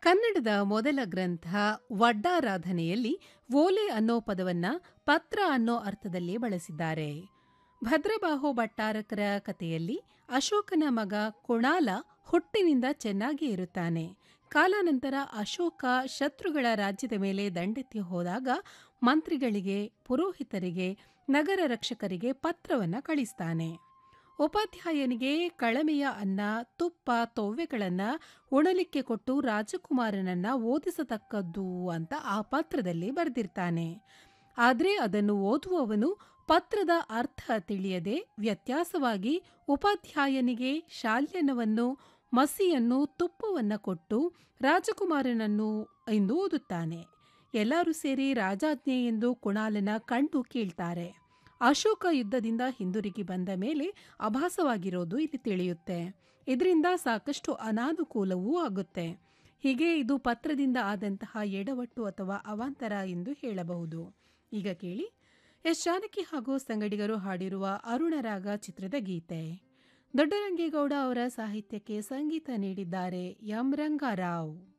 ಕನ್ನಡದ ಮೊದಲ ಗ್ರಂಥ ವಡ್ಡಾರಾಧನೆಯಲ್ಲಿ ಓಲೆ ಅನ್ನೋ ಪದವನ್ನ ಪತ್ರ ಅನ್ನೋ ಅರ್ಥದಲ್ಲಿ ಬಳಸಿದ್ದಾರೆ ಭದ್ರಬಾಹು ಭಟ್ಟಾರಕರ ಕಥೆಯಲ್ಲಿ ಅಶೋಕನ ಮಗ ಕುಣಾಲ ಹುಟ್ಟಿನಿಂದ ಚೆನ್ನಾಗಿ ಇರುತ್ತಾನೆ ಕಾಲಾನಂತರ ಅಶೋಕ ಶತ್ರುಗಳ ರಾಜ್ಯದ ಮೇಲೆ ದಂಡೆತ್ತಿ ಹೋದಾಗ ಮಂತ್ರಿಗಳಿಗೆ ಪುರೋಹಿತರಿಗೆ ನಗರ ರಕ್ಷಕರಿಗೆ ಪತ್ರವನ್ನ ಕಳಿಸ್ತಾನೆ ಉಪಾಧ್ಯಾಯನಿಗೆ ಕಳಮೆಯ ಅನ್ನ ತುಪ್ಪ ತೊವ್ವೆಗಳನ್ನ ಉಣಲಿಕ್ಕೆ ಕೊಟ್ಟು ರಾಜಕುಮಾರನನ್ನ ಓದಿಸತಕ್ಕದ್ದು ಅಂತ ಆ ಪತ್ರದಲ್ಲಿ ಬರೆದಿರ್ತಾನೆ ಆದರೆ ಅದನ್ನು ಓದುವವನು ಪತ್ರದ ಅರ್ಥ ತಿಳಿಯದೆ ವ್ಯತ್ಯಾಸವಾಗಿ ಉಪಾಧ್ಯಾಯನಿಗೆ ಶಾಲ್ಯನವನ್ನು ಮಸಿಯನ್ನು ತುಪ್ಪವನ್ನ ಕೊಟ್ಟು ರಾಜಕುಮಾರನನ್ನು ಎಂದು ಓದುತ್ತಾನೆ ಎಲ್ಲರೂ ಸೇರಿ ರಾಜಾಜ್ಞೆ ಎಂದು ಕುಣಾಲನ ಕಂಡು ಕೇಳ್ತಾರೆ ಅಶೋಕ ಯುದ್ಧದಿಂದ ಹಿಂದಿರುಗಿ ಬಂದ ಮೇಲೆ ಅಭಾಸವಾಗಿರೋದು ಇಲ್ಲಿ ತಿಳಿಯುತ್ತೆ ಇದರಿಂದ ಸಾಕಷ್ಟು ಅನಾನುಕೂಲವೂ ಆಗುತ್ತೆ ಹೀಗೆ ಇದು ಪತ್ರದಿಂದ ಆದಂತಹ ಎಡವಟ್ಟು ಅಥವಾ ಅವಾಂತರ ಎಂದು ಹೇಳಬಹುದು ಈಗ ಕೇಳಿ ಎಸ್ ಜಾನಕಿ ಹಾಗೂ ಸಂಗಡಿಗರು ಹಾಡಿರುವ ಅರುಣರಾಗ ಚಿತ್ರದ ಗೀತೆ ದೊಡ್ಡರಂಗೇಗೌಡ ಅವರ ಸಾಹಿತ್ಯಕ್ಕೆ ಸಂಗೀತ ನೀಡಿದ್ದಾರೆ ಎಂ ರಂಗಾರಾವ್